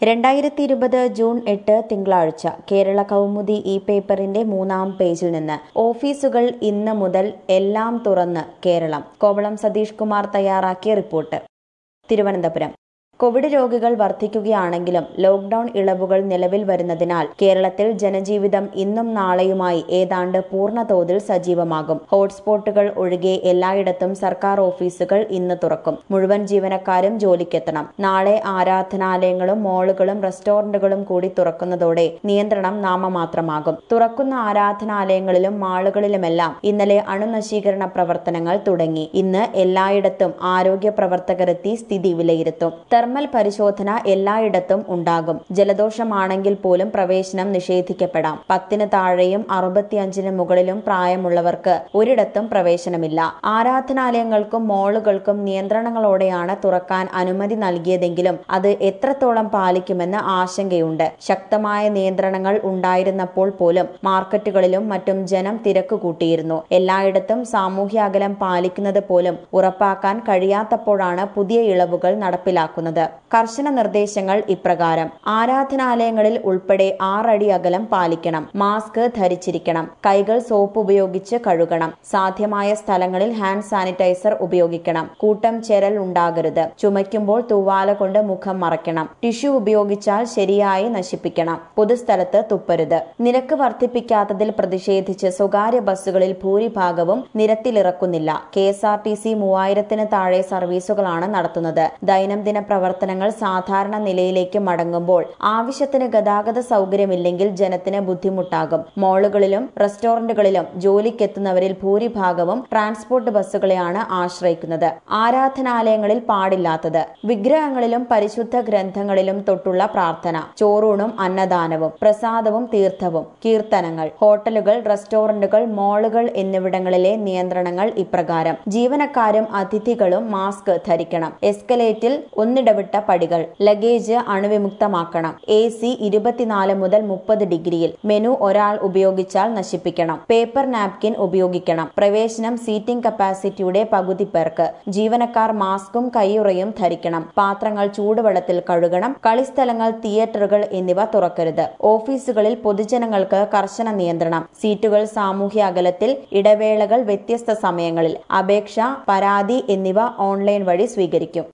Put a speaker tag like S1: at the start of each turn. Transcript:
S1: രണ്ടായിരത്തി ഇരുപത് ജൂൺ എട്ട് തിങ്കളാഴ്ച കേരള കൗമുദി ഇ പേപ്പറിന്റെ മൂന്നാം പേജിൽ നിന്ന് ഓഫീസുകൾ ഇന്ന് മുതൽ എല്ലാം തുറന്ന് കേരളം കോവളം സതീഷ് കുമാർ തയ്യാറാക്കിയ റിപ്പോർട്ട് തിരുവനന്തപുരം കോവിഡ് രോഗികൾ വർദ്ധിക്കുകയാണെങ്കിലും ലോക്ഡൌൺ ഇളവുകൾ നിലവിൽ വരുന്നതിനാൽ കേരളത്തിൽ ജനജീവിതം ഇന്നും നാളെയുമായി ഏതാണ്ട് പൂർണ്ണ തോതിൽ സജീവമാകും ഹോട്ട്സ്പോട്ടുകൾ ഒഴികെ എല്ലായിടത്തും സർക്കാർ ഓഫീസുകൾ ഇന്ന് തുറക്കും മുഴുവൻ ജീവനക്കാരും ജോലിക്കെത്തണം നാളെ ആരാധനാലയങ്ങളും മോളുകളും റെസ്റ്റോറന്റുകളും കൂടി തുറക്കുന്നതോടെ നിയന്ത്രണം നാമമാത്രമാകും തുറക്കുന്ന ആരാധനാലയങ്ങളിലും മാളുകളിലുമെല്ലാം ഇന്നലെ അണുനശീകരണ പ്രവർത്തനങ്ങൾ തുടങ്ങി ഇന്ന് എല്ലായിടത്തും ആരോഗ്യ പ്രവർത്തകരെത്തി സ്ഥിതി വിലയിരുത്തും തെർമൽ പരിശോധന എല്ലായിടത്തും ഉണ്ടാകും ജലദോഷമാണെങ്കിൽ പോലും പ്രവേശനം നിഷേധിക്കപ്പെടാം പത്തിന് താഴെയും അറുപത്തിയഞ്ചിന് മുകളിലും പ്രായമുള്ളവർക്ക് ഒരിടത്തും പ്രവേശനമില്ല ആരാധനാലയങ്ങൾക്കും മോളുകൾക്കും നിയന്ത്രണങ്ങളോടെയാണ് തുറക്കാൻ അനുമതി നൽകിയതെങ്കിലും അത് എത്രത്തോളം പാലിക്കുമെന്ന് ആശങ്കയുണ്ട് ശക്തമായ നിയന്ത്രണങ്ങൾ ഉണ്ടായിരുന്നപ്പോൾ പോലും മാർക്കറ്റുകളിലും മറ്റും ജനം തിരക്ക് കൂട്ടിയിരുന്നു എല്ലായിടത്തും സാമൂഹ്യ അകലം പാലിക്കുന്നത് പോലും ഉറപ്പാക്കാൻ കഴിയാത്തപ്പോഴാണ് പുതിയ ഇളവുകൾ നടപ്പിലാക്കുന്നത് കർശന നിർദ്ദേശങ്ങൾ ഇപ്രകാരം ആരാധനാലയങ്ങളിൽ ഉൾപ്പെടെ ആറടി അകലം പാലിക്കണം മാസ്ക് ധരിച്ചിരിക്കണം കൈകൾ സോപ്പ് ഉപയോഗിച്ച് കഴുകണം സാധ്യമായ സ്ഥലങ്ങളിൽ ഹാൻഡ് സാനിറ്റൈസർ ഉപയോഗിക്കണം കൂട്ടം ചെരൽ ഉണ്ടാകരുത് ചുമയ്ക്കുമ്പോൾ തൂവാല കൊണ്ട് മുഖം മറയ്ക്കണം ടിഷ്യൂ ഉപയോഗിച്ചാൽ ശരിയായി നശിപ്പിക്കണം പൊതുസ്ഥലത്ത് തുപ്പരുത് നിരക്ക് വർദ്ധിപ്പിക്കാത്തതിൽ പ്രതിഷേധിച്ച് സ്വകാര്യ ബസ്സുകളിൽ ഭൂരിഭാഗവും നിരത്തിലിറക്കുന്നില്ല K S R T C മൂവായിരത്തിന് താഴെ സർവീസുകളാണ് നടത്തുന്നത് ദൈനംദിന പ്രവർത്തനങ്ങൾ സാധാരണ നിലയിലേക്ക് മടങ്ങുമ്പോൾ ആവശ്യത്തിന് ഗതാഗത സൗകര്യമില്ലെങ്കിൽ ജനത്തിന് ബുദ്ധിമുട്ടാകും മോളുകളിലും റെസ്റ്റോറന്റുകളിലും ജോലിക്കെത്തുന്നവരിൽ ഭൂരിഭാഗവും ട്രാൻസ്പോർട്ട് ബസ്സുകളെയാണ് ആശ്രയിക്കുന്നത് ആരാധനാലയങ്ങളിൽ പാടില്ലാത്തത് വിഗ്രഹങ്ങളിലും പരിശുദ്ധ ഗ്രന്ഥങ്ങളിലും തൊട്ടുള്ള പ്രാർത്ഥന ചോറൂണും അന്നദാനവും പ്രസാദവും തീർത്ഥവും കീർത്തനങ്ങൾ ഹോട്ടലുകൾ റെസ്റ്റോറന്റുകൾ മോളുകൾ എന്നിവിടങ്ങളിലെ നിയന്ത്രണങ്ങൾ ഇപ്രകാരം ജീവനക്കാരും അതിഥികളും മാസ്ക് ധരിക്കണം എസ്കലേറ്റിൽ ഒന്നിടവിട്ട പടികൾ ലഗേജ് അണുവിമുക്തമാക്കണം എ സി ഇരുപത്തിനാല് മുതൽ മുപ്പത് ഡിഗ്രിയിൽ മെനു ഒരാൾ ഉപയോഗിച്ചാൽ നശിപ്പിക്കണം പേപ്പർ നാപ്കിൻ ഉപയോഗിക്കണം പ്രവേശനം സീറ്റിംഗ് കപ്പാസിറ്റിയുടെ പകുതി പേർക്ക് ജീവനക്കാർ മാസ്കും കൈയുറയും ധരിക്കണം പാത്രങ്ങൾ ചൂടുവെള്ളത്തിൽ കഴുകണം കളിസ്ഥലങ്ങൾ തിയേറ്ററുകൾ എന്നിവ തുറക്കരുത് ഓഫീസുകളിൽ പൊതുജനങ്ങൾക്ക് കർശന നിയന്ത്രണം സീറ്റുകൾ സാമൂഹ്യ അകലത്തിൽ ഇടവേളകൾ വ്യത്യസ്ത സമയങ്ങളിൽ അപേക്ഷ പരാതി എന്നിവ ഓൺലൈൻ വഴി സ്വീകരിക്കും